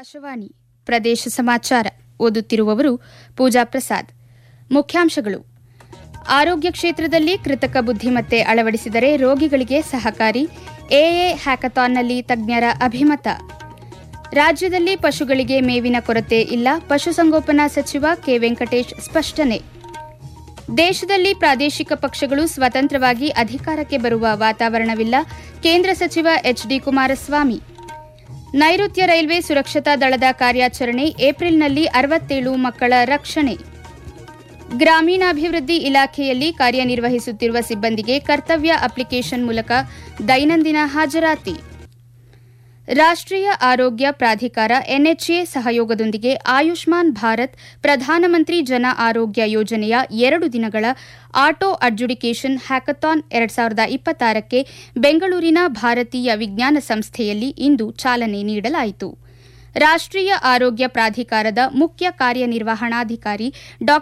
ಆಕಾಶವಾಣಿ ಪ್ರದೇಶ ಸಮಾಚಾರ ಓದುತ್ತಿರುವವರು ಪೂಜಾ ಪ್ರಸಾದ್ ಮುಖ್ಯಾಂಶಗಳು ಆರೋಗ್ಯ ಕ್ಷೇತ್ರದಲ್ಲಿ ಕೃತಕ ಬುದ್ಧಿಮತ್ತೆ ಅಳವಡಿಸಿದರೆ ರೋಗಿಗಳಿಗೆ ಸಹಕಾರಿ ಎಎ ಹ್ಯಾಕಥಾನ್ನಲ್ಲಿ ತಜ್ಞರ ಅಭಿಮತ ರಾಜ್ಯದಲ್ಲಿ ಪಶುಗಳಿಗೆ ಮೇವಿನ ಕೊರತೆ ಇಲ್ಲ ಪಶುಸಂಗೋಪನಾ ಸಚಿವ ಕೆ ವೆಂಕಟೇಶ್ ಸ್ಪಷ್ಟನೆ ದೇಶದಲ್ಲಿ ಪ್ರಾದೇಶಿಕ ಪಕ್ಷಗಳು ಸ್ವತಂತ್ರವಾಗಿ ಅಧಿಕಾರಕ್ಕೆ ಬರುವ ವಾತಾವರಣವಿಲ್ಲ ಕೇಂದ್ರ ಸಚಿವ ಎಚ್ಡಿ ಕುಮಾರಸ್ವಾಮಿ ನೈಋತ್ಯ ರೈಲ್ವೆ ಸುರಕ್ಷತಾ ದಳದ ಕಾರ್ಯಾಚರಣೆ ಏಪ್ರಿಲ್ನಲ್ಲಿ ಅರವತ್ತೇಳು ಮಕ್ಕಳ ರಕ್ಷಣೆ ಗ್ರಾಮೀಣಾಭಿವೃದ್ಧಿ ಇಲಾಖೆಯಲ್ಲಿ ಕಾರ್ಯನಿರ್ವಹಿಸುತ್ತಿರುವ ಸಿಬ್ಬಂದಿಗೆ ಕರ್ತವ್ಯ ಅಪ್ಲಿಕೇಶನ್ ಮೂಲಕ ದೈನಂದಿನ ಹಾಜರಾತಿ ರಾಷ್ಟ್ರೀಯ ಆರೋಗ್ಯ ಪ್ರಾಧಿಕಾರ ಎನ್ಎಚ್ಎ ಸಹಯೋಗದೊಂದಿಗೆ ಆಯುಷ್ಮಾನ್ ಭಾರತ್ ಪ್ರಧಾನಮಂತ್ರಿ ಜನ ಆರೋಗ್ಯ ಯೋಜನೆಯ ಎರಡು ದಿನಗಳ ಆಟೋ ಅಡ್ಜುಡಿಕೇಷನ್ ಹ್ಯಾಕಥಾನ್ ಎರಡ್ ಸಾವಿರದ ಇಪ್ಪತ್ತಾರಕ್ಕೆ ಬೆಂಗಳೂರಿನ ಭಾರತೀಯ ವಿಜ್ಞಾನ ಸಂಸ್ಥೆಯಲ್ಲಿ ಇಂದು ಚಾಲನೆ ನೀಡಲಾಯಿತು ರಾಷ್ಟ್ರೀಯ ಆರೋಗ್ಯ ಪ್ರಾಧಿಕಾರದ ಮುಖ್ಯ ಕಾರ್ಯನಿರ್ವಹಣಾಧಿಕಾರಿ ಡಾ